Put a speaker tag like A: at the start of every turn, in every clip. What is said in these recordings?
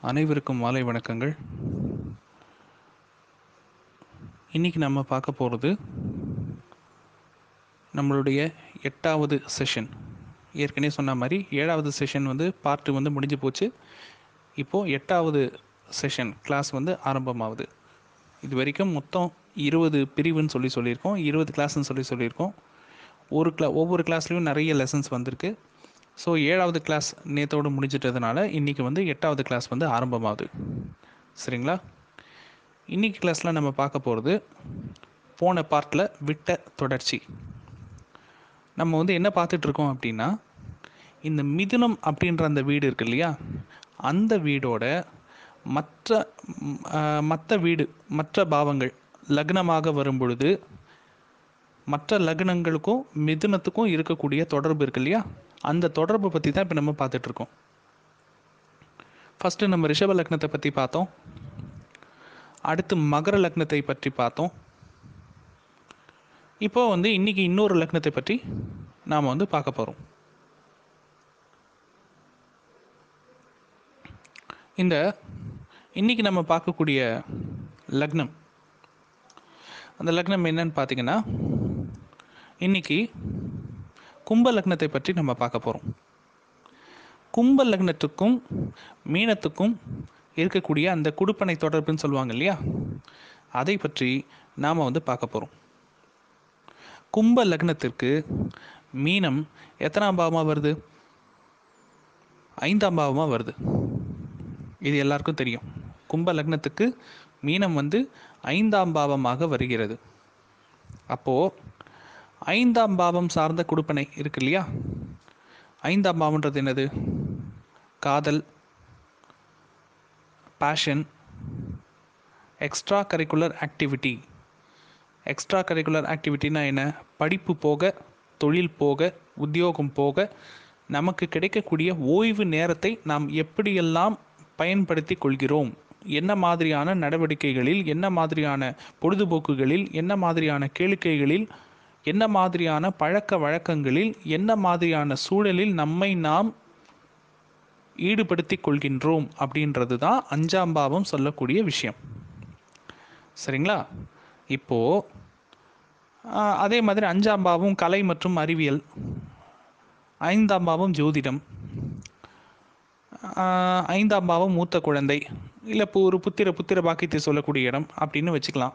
A: அனைவருக்கும் மாலை வணக்கங்கள் இன்னைக்கு நம்ம பார்க்க போகிறது நம்மளுடைய எட்டாவது செஷன் ஏற்கனவே சொன்ன மாதிரி ஏழாவது செஷன் வந்து பார்ட்டு வந்து முடிஞ்சு போச்சு இப்போது எட்டாவது செஷன் கிளாஸ் வந்து ஆரம்பமாகுது இது வரைக்கும் மொத்தம் இருபது பிரிவுன்னு சொல்லி சொல்லியிருக்கோம் இருபது கிளாஸ்ன்னு சொல்லி சொல்லியிருக்கோம் ஒரு கிளா ஒவ்வொரு கிளாஸ்லேயும் நிறைய லெசன்ஸ் வந்திருக்கு ஸோ ஏழாவது கிளாஸ் நேத்தோடு முடிஞ்சிட்டதுனால இன்றைக்கி வந்து எட்டாவது கிளாஸ் வந்து ஆரம்பமாகுது சரிங்களா இன்றைக்கி கிளாஸில் நம்ம பார்க்க போகிறது போன பார்ட்டில் விட்ட தொடர்ச்சி நம்ம வந்து என்ன பார்த்துட்ருக்கோம் அப்படின்னா இந்த மிதுனம் அப்படின்ற அந்த வீடு இருக்கு இல்லையா அந்த வீடோட மற்ற மற்ற வீடு மற்ற பாவங்கள் லக்னமாக வரும் பொழுது மற்ற லக்னங்களுக்கும் மிதுனத்துக்கும் இருக்கக்கூடிய தொடர்பு இருக்கு இல்லையா அந்த தொடர்பை பற்றி தான் இப்போ நம்ம பார்த்துட்ருக்கோம் ஃபஸ்ட்டு நம்ம ரிஷப லக்னத்தை பற்றி பார்த்தோம் அடுத்து மகர லக்னத்தை பற்றி பார்த்தோம் இப்போ வந்து இன்னைக்கு இன்னொரு லக்னத்தை பற்றி நாம் வந்து பார்க்க போகிறோம் இந்த இன்னைக்கு நம்ம பார்க்கக்கூடிய லக்னம் அந்த லக்னம் என்னன்னு பார்த்தீங்கன்னா இன்னைக்கு கும்ப லக்னத்தை பற்றி நம்ம பார்க்க போகிறோம் கும்ப லக்னத்துக்கும் மீனத்துக்கும் இருக்கக்கூடிய அந்த குடுப்பனை தொடர்புன்னு சொல்லுவாங்க இல்லையா அதை பற்றி நாம் வந்து பார்க்க போகிறோம் கும்ப லக்னத்திற்கு மீனம் எத்தனாம் பாவமாக வருது ஐந்தாம் பாவமாக வருது இது எல்லாருக்கும் தெரியும் கும்ப லக்னத்துக்கு மீனம் வந்து ஐந்தாம் பாவமாக வருகிறது அப்போது ஐந்தாம் பாவம் சார்ந்த குடுப்பனை இருக்கு இல்லையா ஐந்தாம் பாவம்ன்றது என்னது காதல் passion extracurricular activity extracurricular ஆக்டிவிட்டினா என்ன படிப்பு போக தொழில் போக உத்தியோகம் போக நமக்கு கிடைக்கக்கூடிய ஓய்வு நேரத்தை நாம் எப்படியெல்லாம் பயன்படுத்தி கொள்கிறோம் என்ன மாதிரியான நடவடிக்கைகளில் என்ன மாதிரியான பொழுதுபோக்குகளில் என்ன மாதிரியான கேளிக்கைகளில் என்ன மாதிரியான பழக்க வழக்கங்களில் என்ன மாதிரியான சூழலில் நம்மை நாம் ஈடுபடுத்தி கொள்கின்றோம் அப்படின்றது தான் அஞ்சாம் பாவம் சொல்லக்கூடிய விஷயம் சரிங்களா இப்போது அதே மாதிரி அஞ்சாம் பாவம் கலை மற்றும் அறிவியல் ஐந்தாம் பாவம் ஜோதிடம் ஐந்தாம் பாவம் மூத்த குழந்தை இல்லை இப்போ ஒரு புத்திர புத்திர பாக்கியத்தை சொல்லக்கூடிய இடம் அப்படின்னு வச்சுக்கலாம்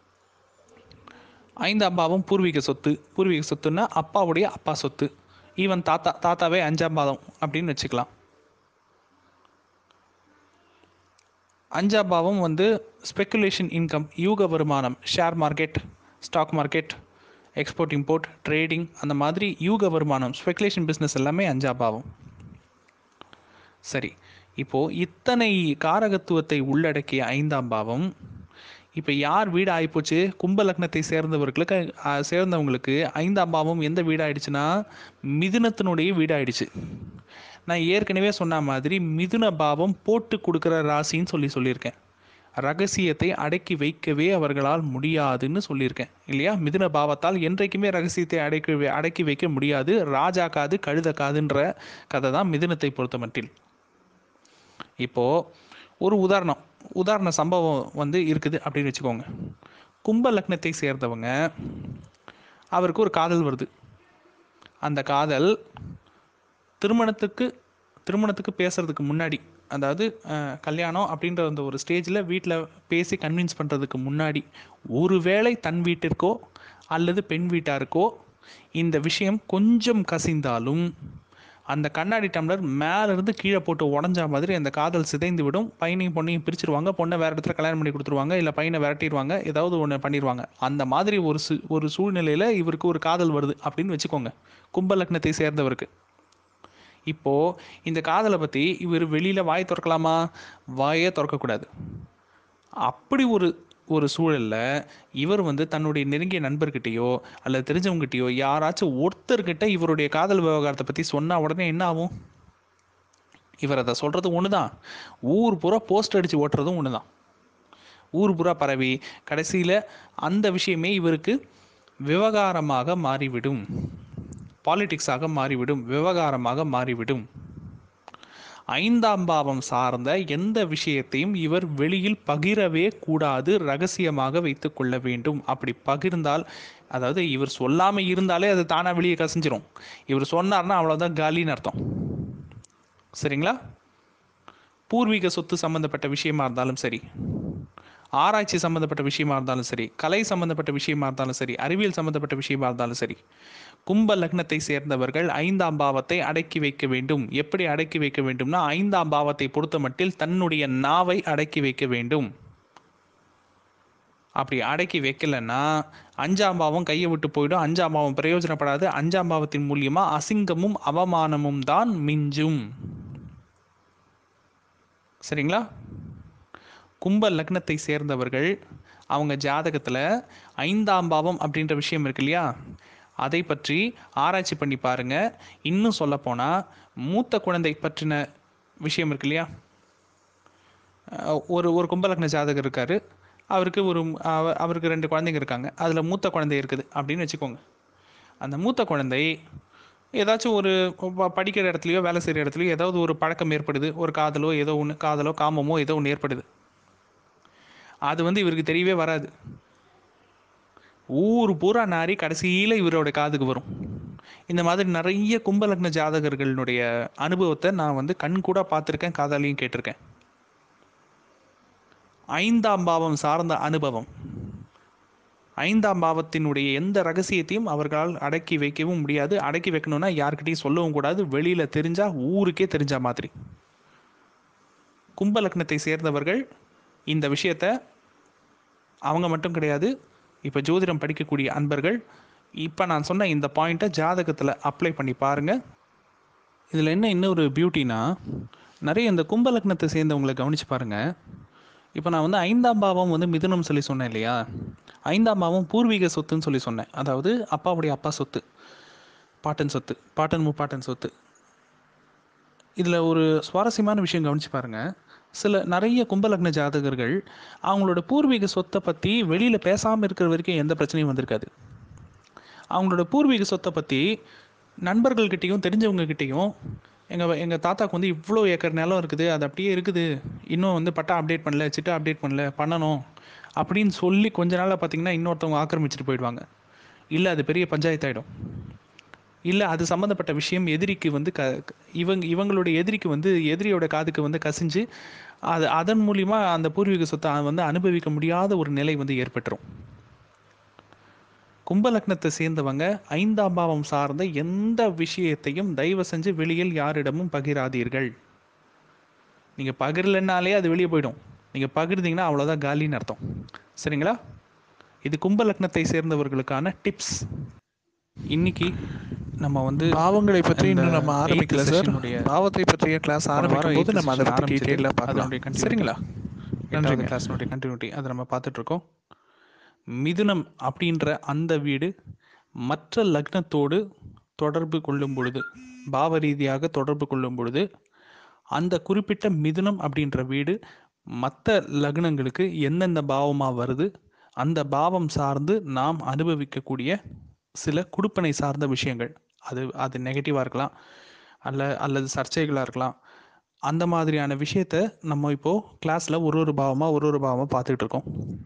A: ஐந்தாம் பாவம் பூர்வீக சொத்து பூர்வீக சொத்துன்னா அப்பாவுடைய அப்பா சொத்து ஈவன் தாத்தா தாத்தாவே அஞ்சாம் பாவம் அப்படின்னு வச்சுக்கலாம் அஞ்சாம் பாவம் வந்து ஸ்பெக்குலேஷன் இன்கம் யூக வருமானம் share market stock market export import trading அந்த மாதிரி யூக வருமானம் ஸ்பெக்குலேஷன் பிஸ்னஸ் எல்லாமே அஞ்சாம் பாவம் சரி இப்போது இத்தனை காரகத்துவத்தை உள்ளடக்கிய ஐந்தாம் பாவம் இப்போ யார் வீடு ஆகிப்போச்சு கும்ப லக்னத்தை சேர்ந்தவர்களுக்கு சேர்ந்தவங்களுக்கு ஐந்தாம் பாவம் எந்த வீடாயிடுச்சுன்னா மிதுனத்தினுடைய வீடாயிடுச்சு நான் ஏற்கனவே சொன்ன மாதிரி மிதுன பாவம் போட்டு கொடுக்குற ராசின்னு சொல்லி சொல்லியிருக்கேன் ரகசியத்தை அடக்கி வைக்கவே அவர்களால் முடியாதுன்னு சொல்லியிருக்கேன் இல்லையா மிதுன பாவத்தால் என்றைக்குமே ரகசியத்தை அடக்கி அடக்கி வைக்க முடியாது ராஜா காது கழுத காதுன்ற கதை தான் மிதுனத்தை பொறுத்த மட்டில் இப்போது ஒரு உதாரணம் உதாரண சம்பவம் வந்து இருக்குது அப்படின்னு வச்சுக்கோங்க கும்ப லக்னத்தை சேர்ந்தவங்க அவருக்கு ஒரு காதல் வருது அந்த காதல் திருமணத்துக்கு திருமணத்துக்கு பேசுறதுக்கு முன்னாடி அதாவது கல்யாணம் அப்படின்ற அந்த ஒரு ஸ்டேஜில் வீட்டில் பேசி கன்வின்ஸ் பண்ணுறதுக்கு முன்னாடி ஒருவேளை தன் வீட்டிற்கோ அல்லது பெண் வீட்டாருக்கோ இந்த விஷயம் கொஞ்சம் கசிந்தாலும் அந்த கண்ணாடி டம்ளர் மேலேருந்து கீழே போட்டு உடஞ்ச மாதிரி அந்த காதல் சிதைந்து விடும் பையனையும் பொண்ணையும் பிரிச்சிருவாங்க பொண்ணை வேறு இடத்துல கல்யாணம் பண்ணி கொடுத்துருவாங்க இல்லை பையனை விரட்டிடுவாங்க ஏதாவது ஒன்று பண்ணிடுவாங்க அந்த மாதிரி ஒரு சு ஒரு சூழ்நிலையில் இவருக்கு ஒரு காதல் வருது அப்படின்னு வச்சுக்கோங்க கும்ப லக்னத்தை சேர்ந்தவருக்கு இப்போது இந்த காதலை பற்றி இவர் வெளியில் வாய் திறக்கலாமா வாயே திறக்கக்கூடாது அப்படி ஒரு ஒரு சூழலில் இவர் வந்து தன்னுடைய நெருங்கிய நண்பர்கிட்டயோ அல்லது தெரிஞ்சவங்ககிட்டயோ யாராச்சும் ஒருத்தர்கிட்ட இவருடைய காதல் விவகாரத்தை பற்றி சொன்னால் உடனே என்ன ஆகும் இவர் அதை சொல்கிறது ஒன்று தான் ஊர் பூரா போஸ்ட் அடித்து ஓட்டுறதும் ஒன்று தான் ஊர் பூரா பரவி கடைசியில் அந்த விஷயமே இவருக்கு விவகாரமாக மாறிவிடும் பாலிடிக்ஸாக மாறிவிடும் விவகாரமாக மாறிவிடும் ஐந்தாம் பாவம் சார்ந்த எந்த விஷயத்தையும் இவர் வெளியில் பகிரவே கூடாது ரகசியமாக வைத்து கொள்ள வேண்டும் அப்படி பகிர்ந்தால் அதாவது இவர் சொல்லாமல் இருந்தாலே அது தானாக வெளியே கசிஞ்சிரும் இவர் சொன்னார்னா அவ்வளோதான் காலின்னு அர்த்தம் சரிங்களா பூர்வீக சொத்து சம்பந்தப்பட்ட விஷயமா இருந்தாலும் சரி ஆராய்ச்சி சம்பந்தப்பட்ட விஷயமா இருந்தாலும் சரி கலை சம்பந்தப்பட்ட விஷயமா இருந்தாலும் சரி அறிவியல் சம்பந்தப்பட்ட விஷயமா இருந்தாலும் சரி கும்ப லக்னத்தை சேர்ந்தவர்கள் ஐந்தாம் பாவத்தை அடக்கி வைக்க வேண்டும் எப்படி அடக்கி வைக்க வேண்டும்னா ஐந்தாம் பாவத்தை பொறுத்த மட்டில் தன்னுடைய நாவை அடக்கி வைக்க வேண்டும் அப்படி அடக்கி வைக்கலன்னா அஞ்சாம் பாவம் கையை விட்டு போயிடும் அஞ்சாம் பாவம் பிரயோஜனப்படாது அஞ்சாம் பாவத்தின் மூலியமா அசிங்கமும் அவமானமும் தான் மிஞ்சும் சரிங்களா கும்ப லக்னத்தை சேர்ந்தவர்கள் அவங்க ஜாதகத்தில் ஐந்தாம் பாவம் அப்படின்ற விஷயம் இருக்கு இல்லையா அதை பற்றி ஆராய்ச்சி பண்ணி பாருங்க இன்னும் சொல்லப்போனால் மூத்த குழந்தை பற்றின விஷயம் இருக்கு இல்லையா அஹ் ஒரு ஒரு கும்பலக்ன ஜாதகர் இருக்காரு அவருக்கு ஒரு அவ- அவருக்கு ரெண்டு குழந்தைங்க இருக்காங்க அதில் மூத்த குழந்தை இருக்குது அப்படின்னு வச்சுக்கோங்க அந்த மூத்த குழந்தை ஏதாச்சும் ஒரு ப- படிக்கிற இடத்துலையோ வேலை செய்கிற இடத்துலையோ ஏதாவது ஒரு பழக்கம் ஏற்படுது ஒரு காதலோ ஏதோ ஒன்று காதலோ காமமோ ஏதோ ஒன்று ஏற்படுது அது வந்து இவருக்கு தெரியவே வராது ஊர் பூரா நாரி கடைசியில் இவரோட காதுக்கு வரும் இந்த மாதிரி நிறைய கும்பலக்ன ஜாதகர்களுடைய அனுபவத்தை நான் வந்து கண் கூட பார்த்துருக்கேன் காதாலையும் கேட்டிருக்கேன் ஐந்தாம் பாவம் சார்ந்த அனுபவம் ஐந்தாம் பாவத்தினுடைய எந்த ரகசியத்தையும் அவர்களால் அடக்கி வைக்கவும் முடியாது அடக்கி வைக்கணும்னா யார்கிட்டயும் சொல்லவும் கூடாது வெளியில தெரிஞ்சா ஊருக்கே தெரிஞ்ச மாதிரி கும்ப லக்னத்தை சேர்ந்தவர்கள் இந்த விஷயத்த அவங்க மட்டும் கிடையாது இப்போ ஜோதிடம் படிக்கக்கூடிய அன்பர்கள் இப்போ நான் சொன்ன இந்த பாயிண்ட்டை ஜாதகத்தில் அப்ளை பண்ணி பாருங்க இதில் என்ன இன்னொரு பியூட்டினா நிறைய இந்த கும்ப லக்னத்தை சேர்ந்தவங்களை கவனிச்சு பாருங்க இப்போ நான் வந்து ஐந்தாம் பாவம் வந்து மிதுனம் சொல்லி சொன்னேன் இல்லையா ஐந்தாம் பாவம் பூர்வீக சொத்துன்னு சொல்லி சொன்னேன் அதாவது அப்பாவுடைய அப்பா சொத்து பாட்டன் சொத்து பாட்டன் முப்பாட்டன் சொத்து இதில் ஒரு சுவாரஸ்யமான விஷயம் கவனிச்சு பாருங்க சில நிறைய கும்பலக்ன ஜாதகர்கள் அவங்களோட பூர்வீக சொத்தை பற்றி வெளியில் பேசாமல் இருக்கிற வரைக்கும் எந்த பிரச்சனையும் வந்திருக்காது அவங்களோட பூர்வீக சொத்தை பற்றி நண்பர்கள்கிட்டயும் தெரிஞ்சவங்ககிட்டயும் எங்கள் எங்கள் தாத்தாக்கு வந்து இவ்வளோ ஏக்கர் நிலம் இருக்குது அது அப்படியே இருக்குது இன்னும் வந்து பட்டா அப்டேட் பண்ணல சிட்டா அப்டேட் பண்ணல பண்ணணும் அப்படின்னு சொல்லி கொஞ்ச நாளில் பார்த்தீங்கன்னா இன்னொருத்தவங்க ஆக்கிரமிச்சிட்டு போயிடுவாங்க இல்லை அது பெரிய பஞ்சாயத்தாயிடும் இல்லை அது சம்மந்தப்பட்ட விஷயம் எதிரிக்கு வந்து க க- இவங்க இவங்களுடைய எதிரிக்கு வந்து எதிரியோட காதுக்கு வந்து கசிஞ்சு அது அதன் மூலிமா அந்த பூர்வீக சொத்தை வந்து அனுபவிக்க முடியாத ஒரு நிலை வந்து ஏற்பட்டுரும் கும்பலக்னத்தை சேர்ந்தவங்க ஐந்தாம் பாவம் சார்ந்த எந்த விஷயத்தையும் தயவு செஞ்சு வெளியில் யாரிடமும் பகிராதீர்கள் நீங்கள் பகிரலைன்னாலே அது வெளியே போயிடும் நீங்கள் பகிர்ந்தீங்கன்னா அவ்வளோதான் காலின்னு அர்த்தம் சரிங்களா இது கும்பலக்னத்தை சேர்ந்தவர்களுக்கான டிப்ஸ் இன்னைக்கு நம்ம வந்து
B: பாவங்களை பற்றி
A: அந்த
B: இன்னும் நம்ம
A: eighth
B: ஆரம்பிக்கல சார்
A: session உடைய
B: பாவத்தை பற்றிய கிளாஸ்
A: போன வாரம்
B: ஆரம்பிக்கும் போது
A: eighth
B: நம்ம அதை
A: session
B: பற்றி
A: ஆரம்பிச்சது.
B: டீட்டெயிலாக
A: அதனுடைய
B: பார்க்கலாம்
A: continuity.
B: சரிங்களா
A: எட்டாவது
B: நன்றிங்க.
A: கிளாஸ்னுடைய கண்டினியூட்டி அதை நம்ம பார்த்துட்டு இருக்கோம் மிதுனம் அப்படின்ற அந்த வீடு மற்ற லக்னத்தோடு தொடர்பு கொள்ளும் பொழுது பாவ ரீதியாக தொடர்பு கொள்ளும் பொழுது அந்த குறிப்பிட்ட மிதுனம் அப்படின்ற வீடு மற்ற லக்னங்களுக்கு எந்தெந்த பாவமாக வருது அந்த பாவம் சார்ந்து நாம் அனுபவிக்கக்கூடிய சில குடுப்பனை சார்ந்த விஷயங்கள் அது அது நெகட்டிவாக இருக்கலாம் அல்ல அல்லது சர்ச்சைகளாக இருக்கலாம் அந்த மாதிரியான விஷயத்த நம்ம இப்போ கிளாஸ்ல ஒரு ஒரு பாவமா ஒரு ஒரு பாவமா பார்த்துட்டு இருக்கோம்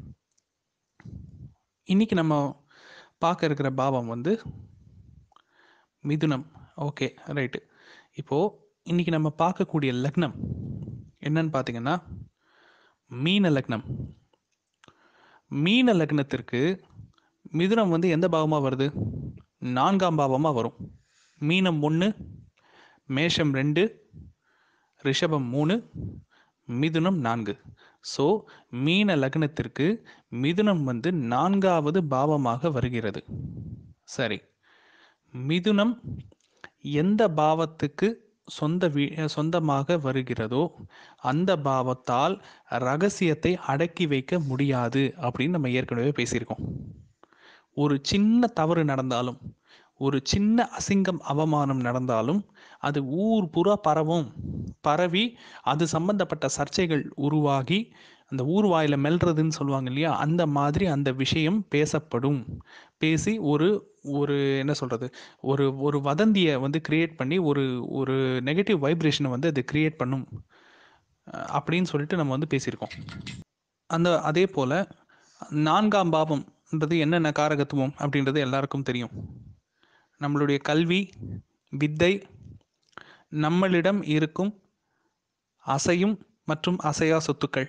A: இன்னைக்கு நம்ம பார்க்க இருக்கிற பாவம் வந்து மிதுனம் ஓகே ரைட்டு இப்போ இன்னைக்கு நம்ம பார்க்கக்கூடிய லக்னம் என்னன்னு பார்த்தீங்கன்னா மீன லக்னம் மீன லக்னத்திற்கு மிதுனம் வந்து எந்த பாவமாக வருது நான்காம் பாவமாக வரும் மீனம் ஒன்று மேஷம் ரெண்டு ரிஷபம் மூணு மிதுனம் நான்கு ஸோ மீன லக்னத்திற்கு மிதுனம் வந்து நான்காவது பாவமாக வருகிறது சரி மிதுனம் எந்த பாவத்துக்கு சொந்த வீ சொந்தமாக வருகிறதோ அந்த பாவத்தால் ரகசியத்தை அடக்கி வைக்க முடியாது அப்படின்னு நம்ம ஏற்கனவே பேசியிருக்கோம் ஒரு சின்ன தவறு நடந்தாலும் ஒரு சின்ன அசிங்கம் அவமானம் நடந்தாலும் அது ஊர் புறா பரவும் பரவி அது சம்பந்தப்பட்ட சர்ச்சைகள் உருவாகி அந்த ஊர் வாயில மெல்றதுன்னு சொல்லுவாங்க இல்லையா அந்த மாதிரி அந்த விஷயம் பேசப்படும் பேசி ஒரு ஒரு என்ன சொல்கிறது ஒரு ஒரு வதந்தியை வந்து கிரியேட் பண்ணி ஒரு ஒரு நெகட்டிவ் வைப்ரேஷனை வந்து அது கிரியேட் பண்ணும் அஹ் அப்படின்னு சொல்லிட்டு நம்ம வந்து பேசியிருக்கோம் அந்த அதே போல் நான்காம் பாவம்ன்றது என்னென்ன காரகத்துவம் அப்படின்றது எல்லாருக்கும் தெரியும் நம்மளுடைய கல்வி வித்தை நம்மளிடம் இருக்கும் அசையும் மற்றும் அசையா சொத்துக்கள்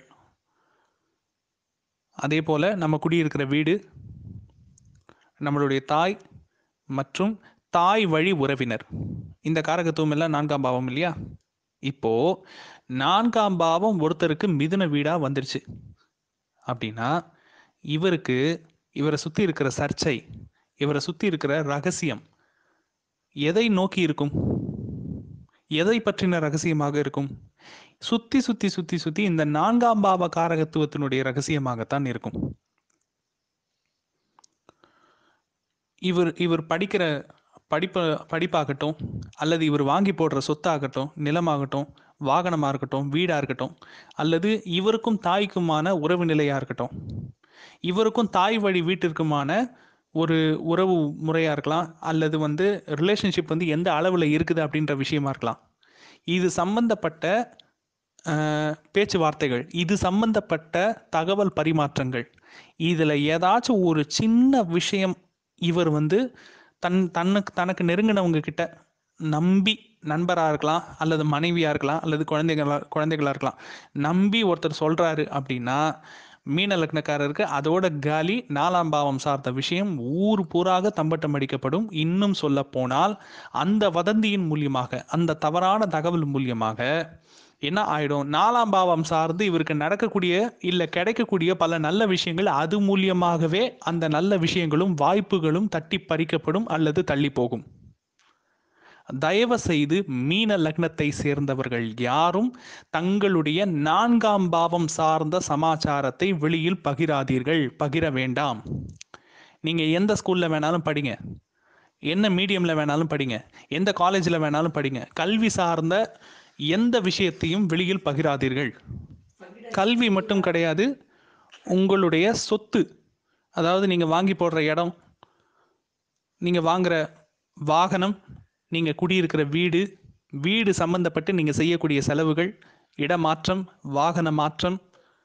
A: அதே போல் நம்ம குடியிருக்கிற வீடு நம்மளுடைய தாய் மற்றும் தாய் வழி உறவினர் இந்த காரகத்துவம் எல்லாம் நான்காம் பாவம் இல்லையா இப்போ நான்காம் பாவம் ஒருத்தருக்கு மிதுன வீடா வந்துருச்சு அப்படின்னா இவருக்கு இவரை சுத்தி இருக்கிற சர்ச்சை இவரை சுத்தி இருக்கிற ரகசியம் எதை நோக்கி இருக்கும் எதை பற்றின ரகசியமாக இருக்கும் சுத்தி சுத்தி சுத்தி சுத்தி இந்த நான்காம் பாவ காரகத்துவத்தினுடைய ரகசியமாகத்தான் இருக்கும் இவர் இவர் படிக்கிற படிப்ப படிப்பாகட்டும் அல்லது இவர் வாங்கி போடுற சொத்தாகட்டும் நிலமாகட்டும் வாகனமாக இருக்கட்டும் வீடாக இருக்கட்டும் அல்லது இவருக்கும் தாய்க்குமான உறவு நிலையாக இருக்கட்டும் இவருக்கும் தாய் வழி வீட்டிற்குமான ஒரு உறவு முறையாக இருக்கலாம் அல்லது வந்து ரிலேஷன்ஷிப் வந்து எந்த அளவில் இருக்குது அப்படின்ற விஷயமா இருக்கலாம் இது சம்பந்தப்பட்ட அஹ், பேச்சுவார்த்தைகள் இது சம்பந்தப்பட்ட தகவல் பரிமாற்றங்கள் இதில் ஏதாச்சும் ஒரு சின்ன விஷயம் இவர் வந்து தன் தன்னுக்கு தனக்கு நெருங்கினவங்க கிட்ட நம்பி நண்பராக இருக்கலாம் அல்லது மனைவியாக இருக்கலாம் அல்லது குழந்தைகளா குழந்தைகளாக இருக்கலாம் நம்பி ஒருத்தர் சொல்கிறாரு அப்படின்னா மீன லக்னக்காரருக்கு அதோட காலி நாலாம் பாவம் சார்ந்த விஷயம் ஊர் பூராக தம்பட்டம் அடிக்கப்படும் இன்னும் சொல்ல போனால் அந்த வதந்தியின் மூலியமாக அந்த தவறான தகவல் மூலியமாக என்ன ஆயிடும் நாலாம் பாவம் சார்ந்து இவருக்கு நடக்கக்கூடிய இல்லை கிடைக்கக்கூடிய பல நல்ல விஷயங்கள் அது மூலியமாகவே அந்த நல்ல விஷயங்களும் வாய்ப்புகளும் தட்டி பறிக்கப்படும் அல்லது தள்ளி போகும் தயவு செய்து மீன லக்னத்தை சேர்ந்தவர்கள் யாரும் தங்களுடைய நான்காம் பாவம் சார்ந்த சமாச்சாரத்தை வெளியில் பகிராதீர்கள் பகிர வேண்டாம் நீங்க எந்த ஸ்கூல்ல வேணாலும் படிங்க என்ன மீடியம்ல வேணாலும் படிங்க எந்த காலேஜில் வேணாலும் படிங்க கல்வி சார்ந்த எந்த விஷயத்தையும் வெளியில் பகிராதீர்கள் கல்வி மட்டும் கிடையாது உங்களுடைய சொத்து அதாவது நீங்கள் வாங்கி போடுற இடம் நீங்கள் வாங்குற வாகனம் நீங்கள் குடியிருக்கிற வீடு வீடு சம்பந்தப்பட்டு நீங்கள் செய்யக்கூடிய செலவுகள் இடமாற்றம் வாகன மாற்றம்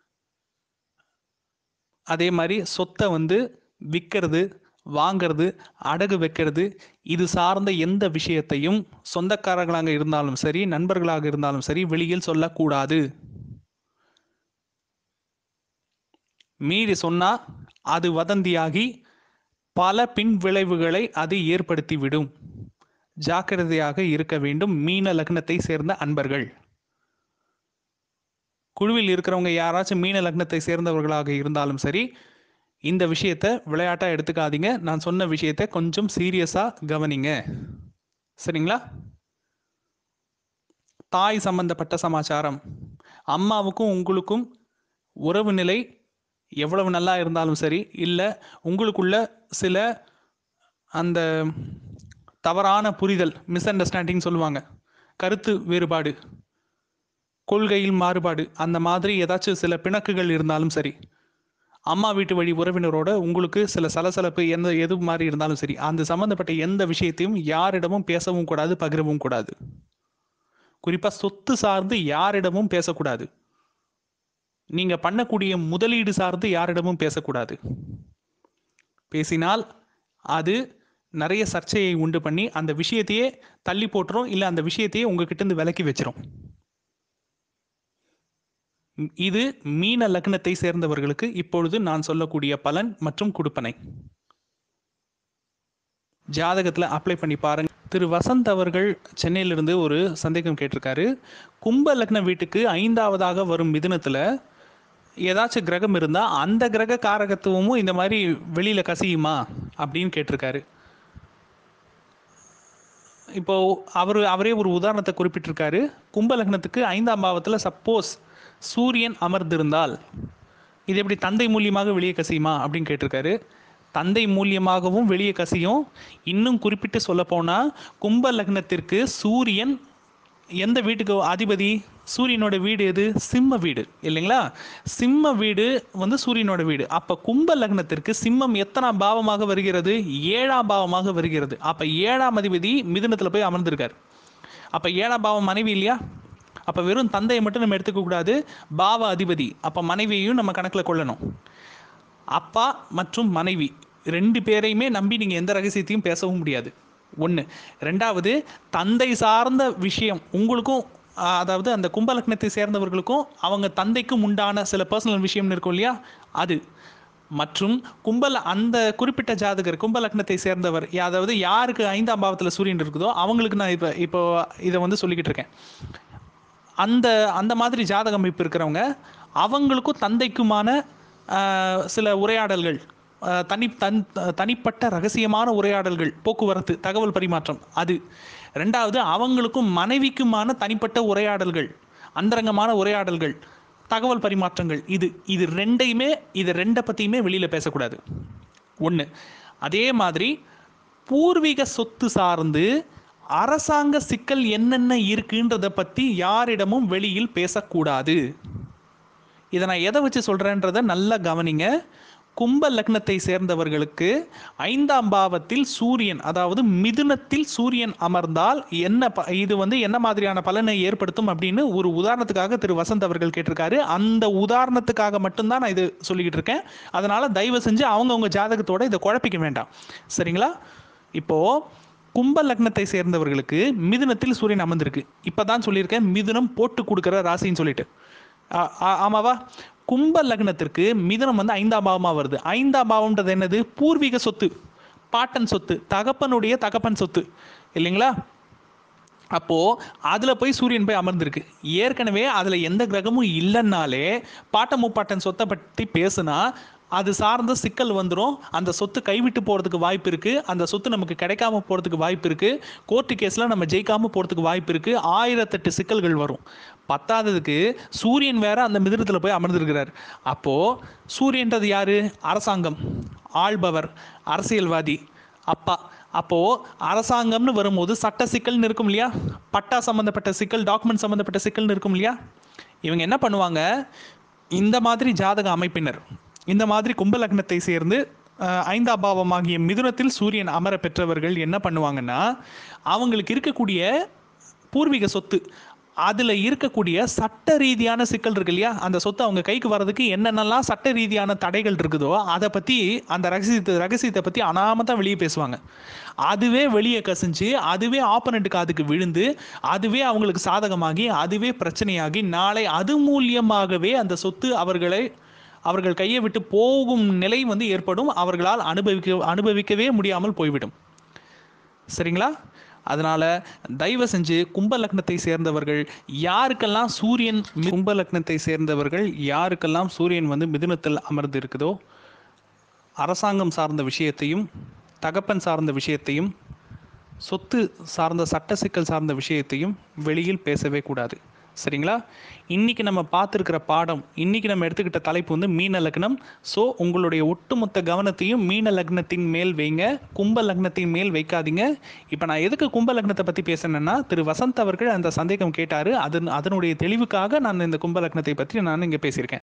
A: அதே மாதிரி சொத்தை வந்து விற்கிறது வாங்கிறது அடகு வைக்கிறது இது சார்ந்த எந்த விஷயத்தையும் சொந்தக்காரர்களாக இருந்தாலும் சரி நண்பர்களாக இருந்தாலும் சரி வெளியில் சொல்லக்கூடாது மீறி சொன்னா அது வதந்தியாகி பல பின் விளைவுகளை அது ஏற்படுத்திவிடும் ஜாக்கிரதையாக இருக்க வேண்டும் மீன லக்னத்தை சேர்ந்த அன்பர்கள் குழுவில் இருக்கிறவங்க யாராச்சும் மீன லக்னத்தை சேர்ந்தவர்களாக இருந்தாலும் சரி இந்த விஷயத்த விளையாட்டா எடுத்துக்காதீங்க நான் சொன்ன விஷயத்த கொஞ்சம் சீரியஸா கவனிங்க சரிங்களா தாய் சம்பந்தப்பட்ட சமாச்சாரம் அம்மாவுக்கும் உங்களுக்கும் உறவு நிலை எவ்வளவு நல்லா இருந்தாலும் சரி இல்லை உங்களுக்குள்ள சில அந்த தவறான புரிதல் மிஸ் அண்டர்ஸ்டாண்டிங் சொல்லுவாங்க கருத்து வேறுபாடு கொள்கையில் மாறுபாடு அந்த மாதிரி ஏதாச்சும் சில பிணக்குகள் இருந்தாலும் சரி அம்மா வீட்டு வழி உறவினரோட உங்களுக்கு சில சலசலப்பு எந்த எது மாதிரி இருந்தாலும் சரி அந்த சம்பந்தப்பட்ட எந்த விஷயத்தையும் யாரிடமும் பேசவும் கூடாது பகிரவும் கூடாது குறிப்பா சொத்து சார்ந்து யாரிடமும் பேசக்கூடாது நீங்க பண்ணக்கூடிய முதலீடு சார்ந்து யாரிடமும் பேசக்கூடாது பேசினால் அது நிறைய சர்ச்சையை உண்டு பண்ணி அந்த விஷயத்தையே தள்ளி போட்டுரும் இல்லை அந்த விஷயத்தையே உங்ககிட்ட இருந்து விலக்கி வச்சிரும் இது மீன லக்னத்தை சேர்ந்தவர்களுக்கு இப்பொழுது நான் சொல்லக்கூடிய பலன் மற்றும் கொடுப்பனை ஜாதகத்துல அப்ளை பண்ணி பாருங்க திரு வசந்த் அவர்கள் சென்னையிலிருந்து ஒரு சந்தேகம் கேட்டிருக்காரு கும்ப லக்ன வீட்டுக்கு ஐந்தாவதாக வரும் மிதுனத்துல ஏதாச்சும் கிரகம் இருந்தா அந்த கிரக காரகத்துவமும் இந்த மாதிரி வெளியில கசியுமா அப்படின்னு கேட்டிருக்காரு இப்போ அவர் அவரே ஒரு உதாரணத்தை குறிப்பிட்டிருக்காரு கும்ப லக்னத்துக்கு ஐந்தாம் பாவத்துல சப்போஸ் சூரியன் அமர்ந்திருந்தால் இது எப்படி தந்தை மூலியமாக வெளியே கசியுமா அப்படின்னு கேட்டிருக்காரு தந்தை மூலியமாகவும் வெளியே கசியும் இன்னும் குறிப்பிட்டு சொல்ல போனா கும்ப லக்னத்திற்கு சூரியன் எந்த வீட்டுக்கு அதிபதி சூரியனோட வீடு எது சிம்ம வீடு இல்லைங்களா சிம்ம வீடு வந்து சூரியனோட வீடு அப்ப கும்ப லக்னத்திற்கு சிம்மம் எத்தனாம் பாவமாக வருகிறது ஏழாம் பாவமாக வருகிறது அப்ப ஏழாம் அதிபதி மிதுனத்துல போய் அமர்ந்திருக்காரு அப்ப ஏழாம் பாவம் மனைவி இல்லையா அப்ப வெறும் தந்தையை மட்டும் நம்ம எடுத்துக்க கூடாது பாவ அதிபதி அப்ப மனைவியையும் நம்ம கணக்குல கொள்ளணும் அப்பா மற்றும் மனைவி ரெண்டு பேரையுமே நம்பி நீங்கள் எந்த ரகசியத்தையும் பேசவும் முடியாது ஒன்று ரெண்டாவது தந்தை சார்ந்த விஷயம் உங்களுக்கும் ஆ, அதாவது அந்த கும்பலக்னத்தை சேர்ந்தவர்களுக்கும் அவங்க தந்தைக்கும் உண்டான சில பர்சனல் விஷயம்னு இருக்கும் இல்லையா அது மற்றும் கும்பல அந்த குறிப்பிட்ட ஜாதகர் கும்பலக்னத்தை சேர்ந்தவர் அதாவது யாருக்கு ஐந்தாம் பாவத்தில் சூரியன் இருக்குதோ அவங்களுக்கு நான் இப்போ இப்போ இதை வந்து சொல்லிக்கிட்டு இருக்கேன் அந்த அந்த மாதிரி ஜாதக அமைப்பு இருக்கிறவங்க அவங்களுக்கும் தந்தைக்குமான ஆஹ், சில உரையாடல்கள் ஆஹ், தனி தன் தனிப்பட்ட ரகசியமான உரையாடல்கள் போக்குவரத்து தகவல் பரிமாற்றம் அது ரெண்டாவது அவங்களுக்கும் மனைவிக்குமான தனிப்பட்ட உரையாடல்கள் அந்தரங்கமான உரையாடல்கள் தகவல் பரிமாற்றங்கள் இது இது ரெண்டையுமே இது ரெண்டை பற்றியுமே வெளியில் பேசக்கூடாது ஒன்று அதே மாதிரி பூர்வீக சொத்து சார்ந்து அரசாங்க சிக்கல் என்னென்ன இருக்குன்றத பற்றி யாரிடமும் வெளியில் பேசக்கூடாது இதை நான் எதை வச்சு சொல்கிறேன்றதை நல்லா கவனிங்க கும்ப லக்னத்தை சேர்ந்தவர்களுக்கு ஐந்தாம் பாவத்தில் சூரியன் அதாவது மிதுனத்தில் சூரியன் அமர்ந்தால் என்ன ப இது வந்து என்ன மாதிரியான பலனை ஏற்படுத்தும் அப்படின்னு ஒரு உதாரணத்துக்காக திரு வசந்த் அவர்கள் கேட்டிருக்காரு அந்த உதாரணத்துக்காக மட்டும்தான் நான் இது சொல்லிக்கிட்டு இருக்கேன் அதனால தயவு செஞ்சு அவங்கவுங்க ஜாதகத்தோட இதை குழப்பிக்க வேண்டாம் சரிங்களா இப்போ கும்ப லக்னத்தை சேர்ந்தவர்களுக்கு மிதுனத்தில் சூரியன் அமர்ந்திருக்கு இப்பதான் சொல்லியிருக்கேன் மிதுனம் போட்டு கொடுக்குற ராசின்னு சொல்லிட்டு ஆ- ஆ- ஆமாவா கும்ப லக்னத்திற்கு மிதுனம் வந்து ஐந்தாம் பாவமா வருது ஐந்தாம் பாவம்ன்றது என்னது பூர்வீக சொத்து பாட்டன் சொத்து தகப்பனுடைய தகப்பன் சொத்து இல்லைங்களா அப்போ அதுல போய் சூரியன் போய் அமர்ந்திருக்கு ஏற்கனவே அதுல எந்த கிரகமும் இல்லைன்னாலே பாட்ட முப்பாட்டன் சொத்தை பற்றி பேசுனா அது சார்ந்த சிக்கல் வந்துடும் அந்த சொத்து கைவிட்டு போறதுக்கு வாய்ப்பு இருக்கு அந்த சொத்து நமக்கு கிடைக்காம போறதுக்கு வாய்ப்பு இருக்கு கோர்ட்டு கேஸ்ல நம்ம ஜெயிக்காம போறதுக்கு வாய்ப்பு இருக்கு ஆயிரத்தெட்டு சிக்கல்கள் வரும் பத்தாததுக்கு சூரியன் வேற அந்த மிதிரத்துல போய் அமர்ந்திருக்கிறார் அப்போ சூரியன்றது யாரு அரசாங்கம் ஆள்பவர் அரசியல்வாதி அப்பா அப்போ அரசாங்கம்னு வரும்போது சட்ட சிக்கல்னு இருக்கும் இல்லையா பட்டா சம்பந்தப்பட்ட சிக்கல் டாக்குமெண்ட் சம்பந்தப்பட்ட சிக்கல்னு இருக்கும் இல்லையா இவங்க என்ன பண்ணுவாங்க இந்த மாதிரி ஜாதக அமைப்பினர் இந்த மாதிரி கும்ப லக்னத்தை சேர்ந்து அஹ், ஐந்தாம் பாவமாகிய மிதுனத்தில் சூரியன் அமர பெற்றவர்கள் என்ன பண்ணுவாங்கன்னா அவங்களுக்கு இருக்கக்கூடிய பூர்வீக சொத்து அதில் இருக்கக்கூடிய சட்ட ரீதியான சிக்கல் இருக்கு இல்லையா அந்த சொத்து அவங்க கைக்கு வர்றதுக்கு என்னென்னலாம் சட்ட ரீதியான தடைகள் இருக்குதோ அதை பற்றி அந்த ரகசியத்தை ரகசியத்தை பற்றி அனாமத்தான் வெளியே பேசுவாங்க அதுவே வெளியே கசிஞ்சு அதுவே ஆப்பனண்ட்டுக்கு அதுக்கு விழுந்து அதுவே அவங்களுக்கு சாதகமாகி அதுவே பிரச்சனையாகி நாளை அது மூலியமாகவே அந்த சொத்து அவர்களை அவர்கள் கையை விட்டு போகும் நிலை வந்து ஏற்படும் அவர்களால் அனுபவிக்க அனுபவிக்கவே முடியாமல் போய்விடும் சரிங்களா அதனால தயவு செஞ்சு கும்ப லக்னத்தை சேர்ந்தவர்கள் யாருக்கெல்லாம் சூரியன் மி- கும்ப லக்னத்தை சேர்ந்தவர்கள் யாருக்கெல்லாம் சூரியன் வந்து மிதுனத்தில் அமர்ந்து இருக்குதோ அரசாங்கம் சார்ந்த விஷயத்தையும் தகப்பன் சார்ந்த விஷயத்தையும் சொத்து சார்ந்த சட்ட சிக்கல் சார்ந்த விஷயத்தையும் வெளியில் பேசவே கூடாது சரிங்களா இன்னைக்கு நம்ம பார்த்துருக்கிற பாடம் இன்னைக்கு நம்ம எடுத்துக்கிட்ட தலைப்பு வந்து மீன லக்னம் ஸோ உங்களுடைய ஒட்டுமொத்த கவனத்தையும் மீன லக்னத்தின் மேல் வைங்க கும்ப லக்னத்தின் மேல் வைக்காதீங்க இப்போ நான் எதுக்கு கும்ப லக்னத்தை பற்றி பேசினேன்னா திரு வசந்த் அவர்கள் அந்த சந்தேகம் கேட்டார் அது அதனுடைய தெளிவுக்காக நான் இந்த கும்ப லக்னத்தை பற்றி நான் இங்கே பேசியிருக்கேன்